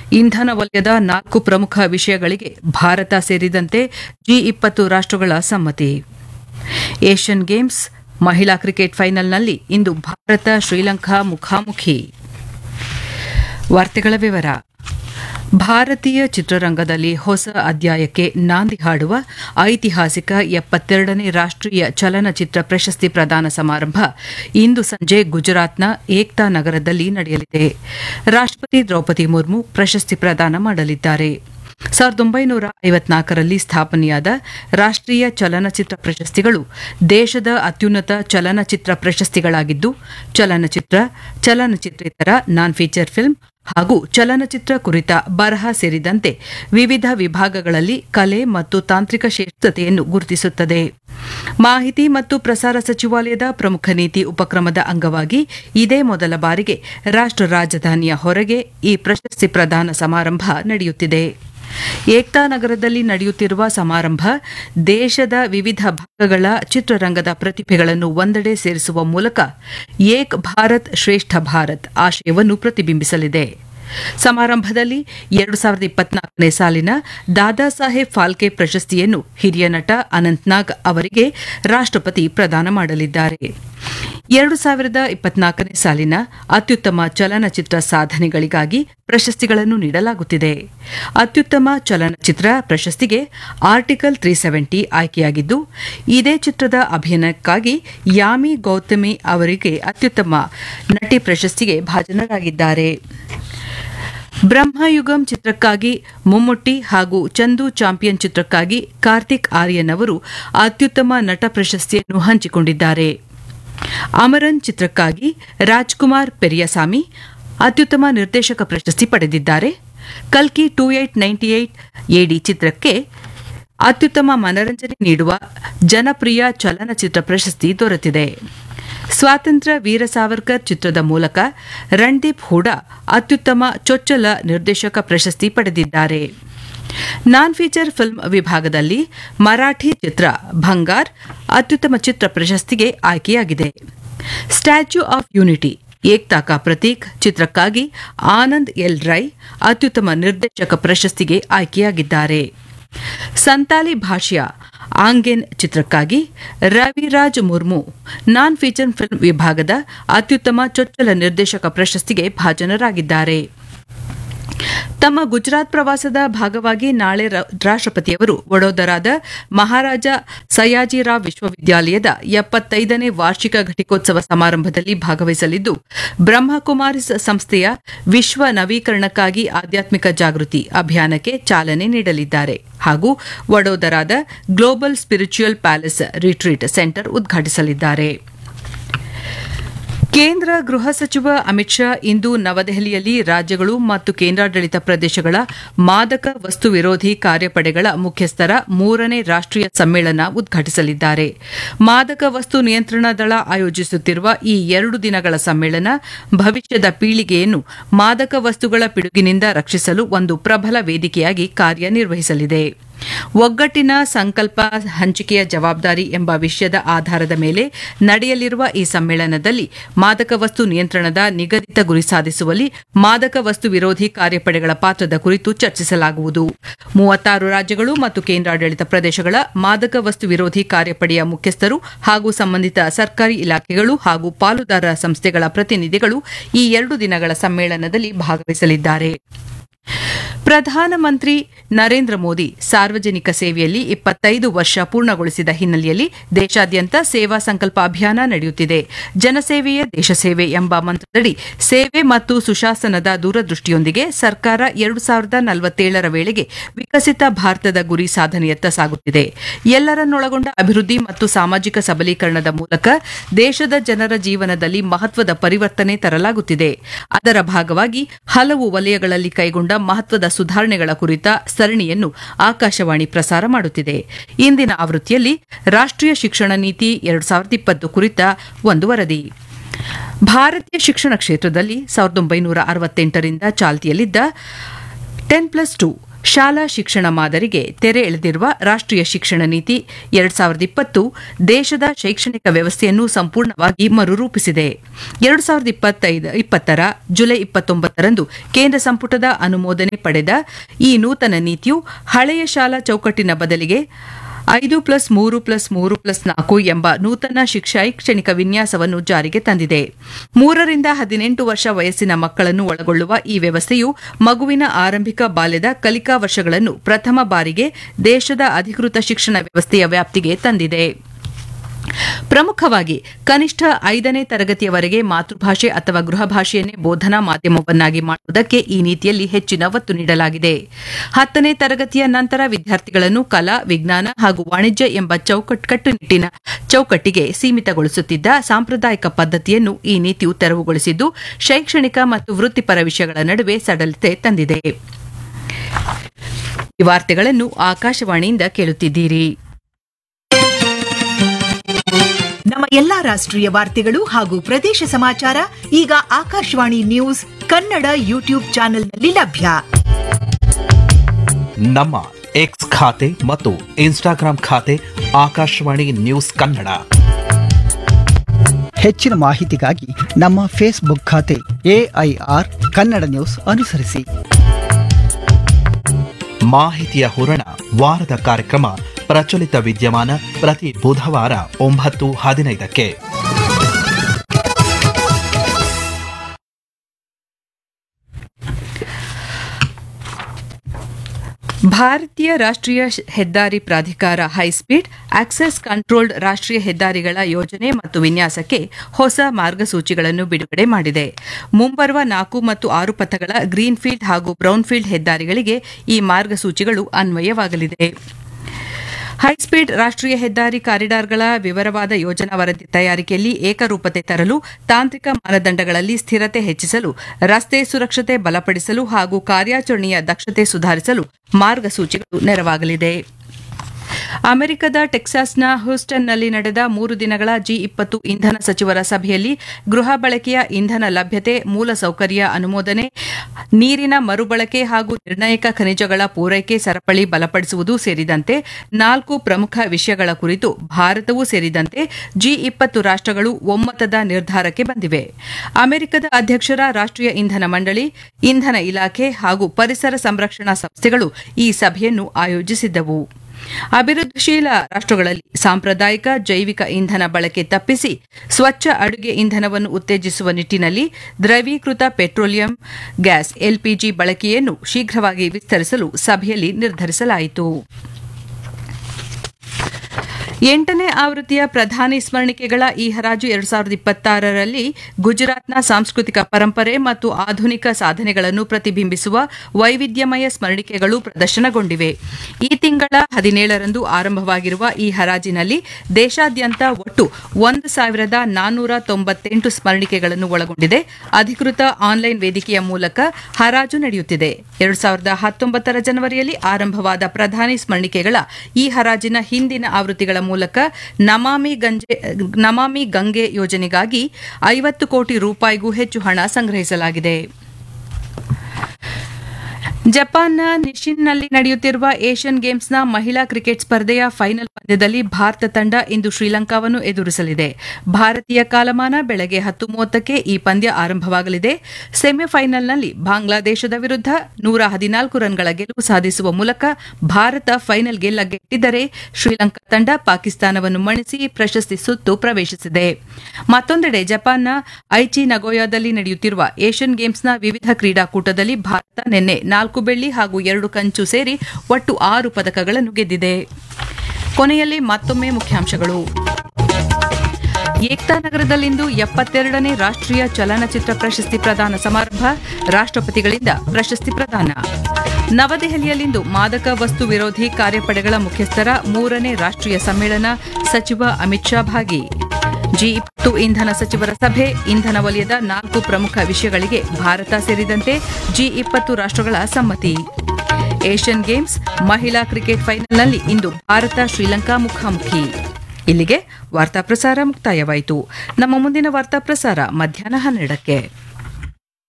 ಇಂಧನ ವಲಯದ ನಾಲ್ಕು ಪ್ರಮುಖ ವಿಷಯಗಳಿಗೆ ಭಾರತ ಸೇರಿದಂತೆ ಜಿ ಇಪ್ಪತ್ತು ರಾಷ್ಟ್ರಗಳ ಸಮ್ಮತಿ ಏಷ್ಯನ್ ಗೇಮ್ಸ್ ಮಹಿಳಾ ಕ್ರಿಕೆಟ್ ಫೈನಲ್ನಲ್ಲಿ ಇಂದು ಭಾರತ ಶ್ರೀಲಂಕಾ ಮುಖಾಮುಖಿ ವಾರ್ತೆಗಳ ವಿವರ ಭಾರತೀಯ ಚಿತ್ರರಂಗದಲ್ಲಿ ಹೊಸ ಅಧ್ಯಾಯಕ್ಕೆ ನಾಂದಿ ಹಾಡುವ ಐತಿಹಾಸಿಕ ಎಪ್ಪತ್ತೆರಡನೇ ರಾಷ್ಟ್ರೀಯ ಚಲನಚಿತ್ರ ಪ್ರಶಸ್ತಿ ಪ್ರದಾನ ಸಮಾರಂಭ ಇಂದು ಸಂಜೆ ಗುಜರಾತ್ನ ಏಕ್ತಾ ನಗರದಲ್ಲಿ ನಡೆಯಲಿದೆ ರಾಷ್ಟ್ರಪತಿ ದ್ರೌಪದಿ ಮುರ್ಮು ಪ್ರಶಸ್ತಿ ಪ್ರದಾನ ಮಾಡಲಿದ್ದಾರೆ ಸಾವಿರದ ಒಂಬೈನೂರ ಐವತ್ನಾಲ್ಕರಲ್ಲಿ ಸ್ಥಾಪನೆಯಾದ ರಾಷ್ಟ್ರೀಯ ಚಲನಚಿತ್ರ ಪ್ರಶಸ್ತಿಗಳು ದೇಶದ ಅತ್ಯುನ್ನತ ಚಲನಚಿತ್ರ ಪ್ರಶಸ್ತಿಗಳಾಗಿದ್ದು ಚಲನಚಿತ್ರ ಚಲನಚಿತ್ರೇತರ ನಾನ್ ಫೀಚರ್ ಫಿಲ್ಮ್ ಹಾಗೂ ಚಲನಚಿತ್ರ ಕುರಿತ ಬರಹ ಸೇರಿದಂತೆ ವಿವಿಧ ವಿಭಾಗಗಳಲ್ಲಿ ಕಲೆ ಮತ್ತು ತಾಂತ್ರಿಕ ಶ್ರೇಷ್ಠತೆಯನ್ನು ಗುರುತಿಸುತ್ತದೆ ಮಾಹಿತಿ ಮತ್ತು ಪ್ರಸಾರ ಸಚಿವಾಲಯದ ಪ್ರಮುಖ ನೀತಿ ಉಪಕ್ರಮದ ಅಂಗವಾಗಿ ಇದೇ ಮೊದಲ ಬಾರಿಗೆ ರಾಷ್ಟ್ರ ರಾಜಧಾನಿಯ ಹೊರಗೆ ಈ ಪ್ರಶಸ್ತಿ ಪ್ರದಾನ ಸಮಾರಂಭ ನಡೆಯುತ್ತಿದೆ ಏಕ್ತಾ ನಗರದಲ್ಲಿ ನಡೆಯುತ್ತಿರುವ ಸಮಾರಂಭ ದೇಶದ ವಿವಿಧ ಭಾಗಗಳ ಚಿತ್ರರಂಗದ ಪ್ರತಿಭೆಗಳನ್ನು ಒಂದೆಡೆ ಸೇರಿಸುವ ಮೂಲಕ ಏಕ್ ಭಾರತ್ ಶ್ರೇಷ್ಠ ಭಾರತ್ ಆಶಯವನ್ನು ಪ್ರತಿಬಿಂಬಿಸಲಿದೆ ಸಮಾರಂಭದಲ್ಲಿ ಎರಡು ಸಾವಿರದ ಇಪ್ಪತ್ನಾಲ್ಕನೇ ಸಾಲಿನ ದಾದಾ ಸಾಹೇಬ್ ಫಾಲ್ಕೆ ಪ್ರಶಸ್ತಿಯನ್ನು ಹಿರಿಯ ನಟ ಅನಂತ್ನಾಗ್ ಅವರಿಗೆ ರಾಷ್ಟ್ರಪತಿ ಪ್ರದಾನ ಮಾಡಲಿದ್ದಾರೆ ಎರಡು ಸಾವಿರದ ಇಪ್ಪತ್ನಾಲ್ಕನೇ ಸಾಲಿನ ಅತ್ಯುತ್ತಮ ಚಲನಚಿತ್ರ ಸಾಧನೆಗಳಿಗಾಗಿ ಪ್ರಶಸ್ತಿಗಳನ್ನು ನೀಡಲಾಗುತ್ತಿದೆ ಅತ್ಯುತ್ತಮ ಚಲನಚಿತ್ರ ಪ್ರಶಸ್ತಿಗೆ ಆರ್ಟಿಕಲ್ ತ್ರೀ ಸೆವೆಂಟಿ ಆಯ್ಕೆಯಾಗಿದ್ದು ಇದೇ ಚಿತ್ರದ ಅಭಿನಯಕ್ಕಾಗಿ ಯಾಮಿ ಗೌತಮಿ ಅವರಿಗೆ ಅತ್ಯುತ್ತಮ ನಟಿ ಪ್ರಶಸ್ತಿಗೆ ಭಾಜನರಾಗಿದ್ದಾರೆ ಬ್ರಹ್ಮಯುಗಂ ಚಿತ್ರಕ್ಕಾಗಿ ಮುಮ್ಮುಟ್ಟಿ ಹಾಗೂ ಚಂದು ಚಾಂಪಿಯನ್ ಚಿತ್ರಕ್ಕಾಗಿ ಕಾರ್ತಿಕ್ ಆರ್ಯನ್ ಅವರು ಅತ್ಯುತ್ತಮ ನಟ ಪ್ರಶಸ್ತಿಯನ್ನು ಹಂಚಿಕೊಂಡಿದ್ದಾರೆ ಅಮರನ್ ಚಿತ್ರಕ್ಕಾಗಿ ರಾಜ್ಕುಮಾರ್ ಪೆರಿಯಸಾಮಿ ಅತ್ಯುತ್ತಮ ನಿರ್ದೇಶಕ ಪ್ರಶಸ್ತಿ ಪಡೆದಿದ್ದಾರೆ ಕಲ್ಕಿ ಟೂ ಏಟ್ ನೈಂಟಿ ಏಟ್ ಎಡಿ ಚಿತ್ರಕ್ಕೆ ಅತ್ಯುತ್ತಮ ಮನರಂಜನೆ ನೀಡುವ ಜನಪ್ರಿಯ ಚಲನಚಿತ್ರ ಪ್ರಶಸ್ತಿ ದೊರೆತಿದೆ ಸ್ವಾತಂತ್ರ್ಯ ವೀರ ಸಾವರ್ಕರ್ ಚಿತ್ರದ ಮೂಲಕ ರಣದೀಪ್ ಹೂಡಾ ಅತ್ಯುತ್ತಮ ಚೊಚ್ಚಲ ನಿರ್ದೇಶಕ ಪ್ರಶಸ್ತಿ ಪಡೆದಿದ್ದಾರೆ ನಾನ್ ಫೀಚರ್ ಫಿಲ್ಮ್ ವಿಭಾಗದಲ್ಲಿ ಮರಾಠಿ ಚಿತ್ರ ಭಂಗಾರ್ ಅತ್ಯುತ್ತಮ ಚಿತ್ರ ಪ್ರಶಸ್ತಿಗೆ ಆಯ್ಕೆಯಾಗಿದೆ ಸ್ಟ್ಯಾಚ್ಯೂ ಆಫ್ ಯೂನಿಟಿ ಏಕ್ತಾ ಕಾ ಪ್ರತೀಕ್ ಚಿತ್ರಕ್ಕಾಗಿ ಆನಂದ್ ಎಲ್ ರೈ ಅತ್ಯುತ್ತಮ ನಿರ್ದೇಶಕ ಪ್ರಶಸ್ತಿಗೆ ಆಯ್ಕೆಯಾಗಿದ್ದಾರೆ ಸಂತಾಲಿ ಭಾಷೆಯ ಆಂಗೆನ್ ಚಿತ್ರಕ್ಕಾಗಿ Raviraj Murmu non feature film ವಿಭಾಗದ ಅತ್ಯುತ್ತಮ ಚೊಚ್ಚಲ ನಿರ್ದೇಶಕ ಪ್ರಶಸ್ತಿಗೆ ಭಾಜನರಾಗಿದ್ದಾರೆ ತಮ್ಮ ಗುಜರಾತ್ ಪ್ರವಾಸದ ಭಾಗವಾಗಿ ನಾಳೆ ರಾಷ್ಟ್ರಪತಿಯವರು ವಡೋದರಾದ ಮಹಾರಾಜ ಸಯಾಜಿರಾವ್ ವಿಶ್ವವಿದ್ಯಾಲಯದ ಎಪ್ಪತ್ತೈದನೇ ವಾರ್ಷಿಕ ಘಟಿಕೋತ್ಸವ ಸಮಾರಂಭದಲ್ಲಿ ಭಾಗವಹಿಸಲಿದ್ದು ಬ್ರಹ್ಮಕುಮಾರಿಸ್ ಸಂಸ್ಥೆಯ ವಿಶ್ವ ನವೀಕರಣಕ್ಕಾಗಿ ಆಧ್ಯಾತ್ಮಿಕ ಜಾಗೃತಿ ಅಭಿಯಾನಕ್ಕೆ ಚಾಲನೆ ನೀಡಲಿದ್ದಾರೆ ಹಾಗೂ ವಡೋದರಾದ global spiritual palace retreat centre ಉದ್ಘಾಟಿಸಲಿದ್ದಾರೆ ಕೇಂದ್ರ ಗೃಹ ಸಚಿವ ಅಮಿತ್ ಶಾ ಇಂದು ನವದೆಹಲಿಯಲ್ಲಿ ರಾಜ್ಯಗಳು ಮತ್ತು ಕೇಂದ್ರಾಡಳಿತ ಪ್ರದೇಶಗಳ ಮಾದಕ ವಸ್ತು ವಿರೋಧಿ ಕಾರ್ಯಪಡೆಗಳ ಮುಖ್ಯಸ್ಥರ ಮೂರನೇ ರಾಷ್ಟ್ರೀಯ ಸಮ್ಮೇಳನ ಉದ್ಘಾಟಿಸಲಿದ್ದಾರೆ ಮಾದಕ ವಸ್ತು ನಿಯಂತ್ರಣ ದಳ ಆಯೋಜಿಸುತ್ತಿರುವ ಈ ಎರಡು ದಿನಗಳ ಸಮ್ಮೇಳನ ಭವಿಷ್ಯದ ಪೀಳಿಗೆಯನ್ನು ಮಾದಕ ವಸ್ತುಗಳ ಪಿಡುಗಿನಿಂದ ರಕ್ಷಿಸಲು ಒಂದು ಪ್ರಬಲ ವೇದಿಕೆಯಾಗಿ ಕಾರ್ಯನಿರ್ವಹಿಸಲಿದೆ ಒಗ್ಗಟ್ಟಿನ ಸಂಕಲ್ಪ ಹಂಚಿಕೆಯ ಜವಾಬ್ದಾರಿ ಎಂಬ ವಿಷಯದ ಆಧಾರದ ಮೇಲೆ ನಡೆಯಲಿರುವ ಈ ಸಮ್ಮೇಳನದಲ್ಲಿ ಮಾದಕ ವಸ್ತು ನಿಯಂತ್ರಣದ ನಿಗದಿತ ಗುರಿ ಸಾಧಿಸುವಲ್ಲಿ ಮಾದಕ ವಸ್ತು ವಿರೋಧಿ ಕಾರ್ಯಪಡೆಗಳ ಪಾತ್ರದ ಕುರಿತು ಚರ್ಚಿಸಲಾಗುವುದು ಮೂವತ್ತಾರು ರಾಜ್ಯಗಳು ಮತ್ತು ಕೇಂದ್ರಾಡಳಿತ ಪ್ರದೇಶಗಳ ಮಾದಕ ವಸ್ತು ವಿರೋಧಿ ಕಾರ್ಯಪಡೆಯ ಮುಖ್ಯಸ್ಥರು ಹಾಗೂ ಸಂಬಂಧಿತ ಸರ್ಕಾರಿ ಇಲಾಖೆಗಳು ಹಾಗೂ ಪಾಲುದಾರ ಸಂಸ್ಥೆಗಳ ಪ್ರತಿನಿಧಿಗಳು ಈ ಎರಡು ದಿನಗಳ ಸಮ್ಮೇಳನದಲ್ಲಿ ಭಾಗವಹಿಸಲಿದ್ದಾರೆ ಪ್ರಧಾನಮಂತ್ರಿ ನರೇಂದ್ರ ಮೋದಿ ಸಾರ್ವಜನಿಕ ಸೇವೆಯಲ್ಲಿ ಇಪ್ಪತ್ತೈದು ವರ್ಷ ಪೂರ್ಣಗೊಳಿಸಿದ ಹಿನ್ನೆಲೆಯಲ್ಲಿ ದೇಶಾದ್ಯಂತ ಸೇವಾ ಸಂಕಲ್ಪ ಅಭಿಯಾನ ನಡೆಯುತ್ತಿದೆ ಜನಸೇವೆಯೇ ದೇಶಸೇವೆ ಎಂಬ ಮಂತ್ರದಡಿ ಸೇವೆ ಮತ್ತು ಸುಶಾಸನದ ದೂರದೃಷ್ಟಿಯೊಂದಿಗೆ ಸರ್ಕಾರ ಎರಡು ಸಾವಿರದ ನಲವತ್ತೇಳರ ವೇಳೆಗೆ ವಿಕಸಿತ ಭಾರತದ ಗುರಿ ಸಾಧನೆಯತ್ತ ಸಾಗುತ್ತಿದೆ ಎಲ್ಲರನ್ನೊಳಗೊಂಡ ಅಭಿವೃದ್ಧಿ ಮತ್ತು ಸಾಮಾಜಿಕ ಸಬಲೀಕರಣದ ಮೂಲಕ ದೇಶದ ಜನರ ಜೀವನದಲ್ಲಿ ಮಹತ್ವದ ಪರಿವರ್ತನೆ ತರಲಾಗುತ್ತಿದೆ ಅದರ ಭಾಗವಾಗಿ ಹಲವು ವಲಯಗಳಲ್ಲಿ ಕೈಗೊಂಡ ಮಹತ್ವದ ಸುಧಾರಣೆಗಳ ಕುರಿತ ಸರಣಿಯನ್ನು ಆಕಾಶವಾಣಿ ಪ್ರಸಾರ ಮಾಡುತ್ತಿದೆ ಇಂದಿನ ಆವೃತ್ತಿಯಲ್ಲಿ ರಾಷ್ಟ್ರೀಯ ಶಿಕ್ಷಣ ನೀತಿ ಎರಡು ಸಾವಿರದ ಇಪ್ಪತ್ತು ಕುರಿತ ಒಂದು ವರದಿ ಭಾರತೀಯ ಶಿಕ್ಷಣ ಕ್ಷೇತ್ರದಲ್ಲಿ ಸಾವಿರದ ಒಂಬೈನೂರ ಅರವತ್ತೆಂಟರಿಂದ ಚಾಲ್ತಿಯಲ್ಲಿದ್ದ ಟೆನ್ ಪ್ಲಸ್ ಟು ಶಾಲಾ ಶಿಕ್ಷಣ ಮಾದರಿಗೆ ತೆರೆ ಎಳೆದಿರುವ ರಾಷ್ಟ್ರೀಯ ಶಿಕ್ಷಣ ನೀತಿ ಎರಡ್ ಸಾವಿರದ ಇಪ್ಪತ್ತು ದೇಶದ ಶೈಕ್ಷಣಿಕ ವ್ಯವಸ್ಥೆಯನ್ನು ಸಂಪೂರ್ಣವಾಗಿ ಮರುರೂಪಿಸಿದೆ ಎರಡು ಸಾವಿರದ ಇಪ್ಪತ್ತೈದು ಇಪ್ಪತ್ತರ ಜುಲೈ ಇಪ್ಪತ್ತೊಂಬತ್ತರಂದು ಕೇಂದ್ರ ಸಂಪುಟದ ಅನುಮೋದನೆ ಪಡೆದ ಈ ನೂತನ ನೀತಿಯು ಹಳೆಯ ಶಾಲಾ ಚೌಕಟ್ಟಿನ ಬದಲಿಗೆ ಐದು ಪ್ಲಸ್ ಮೂರು ಪ್ಲಸ್ ಮೂರು ಪ್ಲಸ್ ನಾಲ್ಕು ಎಂಬ ನೂತನ ಶೈಕ್ಷಣಿಕ ವಿನ್ಯಾಸವನ್ನು ಜಾರಿಗೆ ತಂದಿದೆ ಮೂರರಿಂದ ಹದಿನೆಂಟು ವರ್ಷ ವಯಸ್ಸಿನ ಮಕ್ಕಳನ್ನು ಒಳಗೊಳ್ಳುವ ಈ ವ್ಯವಸ್ಥೆಯು ಮಗುವಿನ ಆರಂಭಿಕ ಬಾಲ್ಯದ ಕಲಿಕಾ ವರ್ಷಗಳನ್ನು ಪ್ರಥಮ ಬಾರಿಗೆ ದೇಶದ ಅಧಿಕೃತ ಶಿಕ್ಷಣ ವ್ಯವಸ್ಥೆಯ ವ್ಯಾಪ್ತಿಗೆ ತಂದಿದೆ ಪ್ರಮುಖವಾಗಿ ಕನಿಷ್ಠ ಐದನೇ ತರಗತಿಯವರೆಗೆ ಮಾತೃಭಾಷೆ ಅಥವಾ ಗೃಹ ಭಾಷೆಯನ್ನೇ ಬೋಧನಾ ಮಾಧ್ಯಮವನ್ನಾಗಿ ಮಾಡುವುದಕ್ಕೆ ಈ ನೀತಿಯಲ್ಲಿ ಹೆಚ್ಚಿನ ಒತ್ತು ನೀಡಲಾಗಿದೆ ಹತ್ತನೇ ತರಗತಿಯ ನಂತರ ವಿದ್ಯಾರ್ಥಿಗಳನ್ನು ಕಲಾ ವಿಜ್ಞಾನ ಹಾಗೂ ವಾಣಿಜ್ಯ ಎಂಬ ಚೌಕಟ್ ಕಟ್ಟುನಿಟ್ಟಿನ ಚೌಕಟ್ಟಿಗೆ ಸೀಮಿತಗೊಳಿಸುತ್ತಿದ್ದ ಸಾಂಪ್ರದಾಯಿಕ ಪದ್ಧತಿಯನ್ನು ಈ ನೀತಿಯು ತೆರವುಗೊಳಿಸಿದ್ದು ಶೈಕ್ಷಣಿಕ ಮತ್ತು ವೃತ್ತಿಪರ ವಿಷಯಗಳ ನಡುವೆ ಸಡಲತೆ ತಂದಿದೆ ಈ ವಾರ್ತೆಗಳನ್ನು ಆಕಾಶವಾಣಿಯಿಂದ ಕೇಳುತ್ತಿದ್ದೀರಿ ನಮ್ಮ ಎಲ್ಲಾ ರಾಷ್ಟ್ರೀಯ ವಾರ್ತೆಗಳು ಹಾಗೂ ಪ್ರದೇಶ ಸಮಾಚಾರ ಈಗ ಆಕಾಶವಾಣಿ ನ್ಯೂಸ್ ಕನ್ನಡ ಯೂಟ್ಯೂಬ್ ಚಾನೆಲ್ನಲ್ಲಿ ಲಭ್ಯ ನಮ್ಮ ಎಕ್ಸ್ ಖಾತೆ ಮತ್ತು ಇನ್ಸ್ಟಾಗ್ರಾಂ ಖಾತೆ ಆಕಾಶವಾಣಿ ನ್ಯೂಸ್ ಕನ್ನಡ ಹೆಚ್ಚಿನ ಮಾಹಿತಿಗಾಗಿ ನಮ್ಮ ಫೇಸ್ಬುಕ್ ಖಾತೆ ಎಐಆರ್ ಕನ್ನಡ ನ್ಯೂಸ್ ಅನುಸರಿಸಿ ಮಾಹಿತಿಯ ಹೂರಣ ವಾರದ ಕಾರ್ಯಕ್ರಮ ಪ್ರಚಲಿತ ವಿದ್ಯಮಾನ ಪ್ರತಿ ಬುಧವಾರ ಒಂಬತ್ತು ಹದಿನೈದಕ್ಕೆ ಭಾರತೀಯ ರಾಷ್ಟ್ರೀಯ ಹೆದ್ದಾರಿ ಪ್ರಾಧಿಕಾರ ಹೈಸ್ಪೀಡ್ ಆಕ್ಸೆಸ್ ಕಂಟ್ರೋಲ್ಡ್ ರಾಷ್ಟ್ರೀಯ ಹೆದ್ದಾರಿಗಳ ಯೋಜನೆ ಮತ್ತು ವಿನ್ಯಾಸಕ್ಕೆ ಹೊಸ ಮಾರ್ಗಸೂಚಿಗಳನ್ನು ಬಿಡುಗಡೆ ಮಾಡಿದೆ ಮುಂಬರುವ ನಾಲ್ಕು ಮತ್ತು ಆರು ಪಥಗಳ ಗ್ರೀನ್ಫೀಲ್ಡ್ ಹಾಗೂ ಬ್ರೌನ್ಫೀಲ್ಡ್ ಹೆದ್ದಾರಿಗಳಿಗೆ ಈ ಮಾರ್ಗಸೂಚಿಗಳು ಅನ್ವಯವಾಗಲಿದೆ ಹೈಸ್ಪೀಡ್ ರಾಷ್ಟ್ರೀಯ ಹೆದ್ದಾರಿ ಕಾರಿಡಾರ್ಗಳ ವಿವರವಾದ ಯೋಜನಾ ವರದಿ ತಯಾರಿಕೆಯಲ್ಲಿ ಏಕರೂಪತೆ ತರಲು ತಾಂತ್ರಿಕ ಮಾನದಂಡಗಳಲ್ಲಿ ಸ್ಥಿರತೆ ಹೆಚ್ಚಿಸಲು ರಸ್ತೆ ಸುರಕ್ಷತೆ ಬಲಪಡಿಸಲು ಹಾಗೂ ಕಾರ್ಯಾಚರಣೆಯ ದಕ್ಷತೆ ಸುಧಾರಿಸಲು ಮಾರ್ಗಸೂಚಿಗಳು ನೆರವಾಗಲಿದೆ ಅಮೆರಿಕದ ಟೆಕ್ಸಾಸ್ನ ಹ್ಯೂಸ್ಟನ್ನಲ್ಲಿ ನಡೆದ ಮೂರು ದಿನಗಳ ಜಿ ಇಪ್ಪತ್ತು ಇಂಧನ ಸಚಿವರ ಸಭೆಯಲ್ಲಿ ಗೃಹ ಬಳಕೆಯ ಇಂಧನ ಲಭ್ಯತೆ ಮೂಲಸೌಕರ್ಯ ಅನುಮೋದನೆ ನೀರಿನ ಮರುಬಳಕೆ ಹಾಗೂ ನಿರ್ಣಾಯಕ ಖನಿಜಗಳ ಪೂರೈಕೆ ಸರಪಳಿ ಬಲಪಡಿಸುವುದು ಸೇರಿದಂತೆ ನಾಲ್ಕು ಪ್ರಮುಖ ವಿಷಯಗಳ ಕುರಿತು ಭಾರತವೂ ಸೇರಿದಂತೆ ಜಿ ಇಪ್ಪತ್ತು ರಾಷ್ಟ್ರಗಳು ಒಮ್ಮತದ ನಿರ್ಧಾರಕ್ಕೆ ಬಂದಿವೆ ಅಮೆರಿಕದ ಅಧ್ಯಕ್ಷರ ರಾಷ್ಟ್ರೀಯ ಇಂಧನ ಮಂಡಳಿ ಇಂಧನ ಇಲಾಖೆ ಹಾಗೂ ಪರಿಸರ ಸಂರಕ್ಷಣಾ ಸಂಸ್ಥೆಗಳು ಈ ಸಭೆಯನ್ನು ಆಯೋಜಿಸಿದ್ದವು ಅಭಿವೃದ್ಧಿಶೀಲ ರಾಷ್ಟ್ರಗಳಲ್ಲಿ ಸಾಂಪ್ರದಾಯಿಕ ಜೈವಿಕ ಇಂಧನ ಬಳಕೆ ತಪ್ಪಿಸಿ ಸ್ವಚ್ಛ ಅಡುಗೆ ಇಂಧನವನ್ನು ಉತ್ತೇಜಿಸುವ ನಿಟ್ಟಿನಲ್ಲಿ ದ್ರವೀಕೃತ ಪೆಟ್ರೋಲಿಯಂ ಗ್ಯಾಸ್ ಎಲ್ಪಿಜಿ ಬಳಕೆಯನ್ನು ಶೀಘ್ರವಾಗಿ ವಿಸ್ತರಿಸಲು ಸಭೆಯಲ್ಲಿ ನಿರ್ಧರಿಸಲಾಯಿತು ಎಂಟನೇ ಆವೃತ್ತಿಯ ಪ್ರಧಾನಿ ಸ್ಮರಣಿಕೆಗಳ ಈ ಹರಾಜು ಎರಡು ಸಾವಿರದ ಇಪ್ಪತ್ತಾರರಲ್ಲಿ ಗುಜರಾತ್ನ ಸಾಂಸ್ಕೃತಿಕ ಪರಂಪರೆ ಮತ್ತು ಆಧುನಿಕ ಸಾಧನೆಗಳನ್ನು ಪ್ರತಿಬಿಂಬಿಸುವ ವೈವಿಧ್ಯಮಯ ಸ್ಮರಣಿಕೆಗಳು ಪ್ರದರ್ಶನಗೊಂಡಿವೆ ಈ ತಿಂಗಳ ಹದಿನೇಳರಂದು ಆರಂಭವಾಗಿರುವ ಈ ಹರಾಜಿನಲ್ಲಿ ದೇಶಾದ್ಯಂತ ಒಟ್ಟು ಒಂದು ಸಾವಿರದ ನಾನ್ನೂರ ತೊಂಬತ್ತೆಂಟು ಸ್ಮರಣಿಕೆಗಳನ್ನು ಒಳಗೊಂಡಿದೆ ಅಧಿಕೃತ ಆನ್ಲೈನ್ ವೇದಿಕೆಯ ಮೂಲಕ ಹರಾಜು ನಡೆಯುತ್ತಿದೆ ಎರಡು ಸಾವಿರದ ಹತ್ತೊಂಬತ್ತರ ಜನವರಿಯಲ್ಲಿ ಆರಂಭವಾದ ಪ್ರಧಾನಿ ಸ್ಮರಣಿಕೆಗಳ ಈ ಹರಾಜಿನ ಹಿಂದಿನ ಆವೃತ್ತಿಗಳ ಮೂಲಕ ನಮಾಮಿ ಗಂಜೆ ನಮಾಮಿ ಗಂಗೆ ಯೋಜನೆಗಾಗಿ ಐವತ್ತು ಕೋಟಿ ರೂಪಾಯಿಗೂ ಹೆಚ್ಚು ಹಣ ಸಂಗ್ರಹಿಸಲಾಗಿದೆ ಜಪಾನ್ನ ನಿಶಿನ್ನಲ್ಲಿ ನಡೆಯುತ್ತಿರುವ ಏಷ್ಯನ್ ಗೇಮ್ಸ್ನ ಮಹಿಳಾ ಕ್ರಿಕೆಟ್ ಸ್ಪರ್ಧೆಯ ಫೈನಲ್ ಪಂದ್ಯದಲ್ಲಿ ಭಾರತ ತಂಡ ಇಂದು ಶ್ರೀಲಂಕಾವನ್ನು ಎದುರಿಸಲಿದೆ ಭಾರತೀಯ ಕಾಲಮಾನ ಬೆಳಗ್ಗೆ ಹತ್ತು ಮೂವತ್ತಕ್ಕೆ ಈ ಪಂದ್ಯ ಆರಂಭವಾಗಲಿದೆ ಸೆಮಿಫೈನಲ್ನಲ್ಲಿ ಬಾಂಗ್ಲಾದೇಶದ ವಿರುದ್ಧ ನೂರ ಹದಿನಾಲ್ಕು ರನ್ಗಳ ಗೆಲುವು ಸಾಧಿಸುವ ಮೂಲಕ ಭಾರತ ಫೈನಲ್ಗೆ ಲಗ್ಗೆಟ್ಟಿದ್ದರೆ ಶ್ರೀಲಂಕಾ ತಂಡ ಪಾಕಿಸ್ತಾನವನ್ನು ಮಣಿಸಿ ಪ್ರಶಸ್ತಿ ಸುತ್ತು ಪ್ರವೇಶಿಸಿದೆ ಮತ್ತೊಂದೆಡೆ ಜಪಾನ್ನ ಐಚಿ ನಗೋಯಾದಲ್ಲಿ ನಡೆಯುತ್ತಿರುವ ಏಷ್ಯನ್ ಗೇಮ್ಸ್ನ ವಿವಿಧ ಕ್ರೀಡಾಕೂಟದಲ್ಲಿ ಭಾರತ ನಿನ್ನೆ ನಾಲ್ಕು ಬೆಳ್ಳಿ ಹಾಗೂ ಎರಡು ಕಂಚು ಸೇರಿ ಒಟ್ಟು ಆರು ಪದಕಗಳನ್ನು ಗೆದ್ದಿದೆ ಕೊನೆಯಲ್ಲಿ ಮತ್ತೊಮ್ಮೆ ಮುಖ್ಯಾಂಶಗಳು ಏಕ್ತಾ ನಗರದಲ್ಲಿಂದು ಎಪ್ಪತ್ತೆರಡನೇ ರಾಷ್ಟ್ರೀಯ ಚಲನಚಿತ್ರ ಪ್ರಶಸ್ತಿ ಪ್ರದಾನ ಸಮಾರಂಭ ರಾಷ್ಟ್ರಪತಿಗಳಿಂದ ಪ್ರಶಸ್ತಿ ಪ್ರದಾನ ನವದೆಹಲಿಯಲ್ಲಿಂದು ಮಾದಕ ವಸ್ತು ವಿರೋಧಿ ಕಾರ್ಯಪಡೆಗಳ ಮುಖ್ಯಸ್ಥರ ಮೂರನೇ ರಾಷ್ಟ್ರೀಯ ಸಮ್ಮೇಳನ ಸಚಿವ ಅಮಿತ್ ಶಾ ಭಾಗಿ ಜಿ ಇಪ್ಪತ್ತು ಇಂಧನ ಸಚಿವರ ಸಭೆ ಇಂಧನ ವಲಯದ ನಾಲ್ಕು ಪ್ರಮುಖ ವಿಷಯಗಳಿಗೆ ಭಾರತ ಸೇರಿದಂತೆ ಜಿ ಇಪ್ಪತ್ತು ರಾಷ್ಟ್ರಗಳ ಸಮ್ಮತಿ ಏಷ್ಯನ್ ಗೇಮ್ಸ್ ಮಹಿಳಾ ಕ್ರಿಕೆಟ್ ಫೈನಲ್ನಲ್ಲಿ ಇಂದು ಭಾರತ ಶ್ರೀಲಂಕಾ ಮುಖಾಮುಖಿ ಇಲ್ಲಿಗೆ ವಾರ್ತಾ ಪ್ರಸಾರ ಮುಕ್ತಾಯವಾಯಿತು ನಮ್ಮ ಮುಂದಿನ ವಾರ್ತಾ ಪ್ರಸಾರ ಮಧ್ಯಾಹ್ನ ಹನ್ನೆರಡಕ್ಕೆ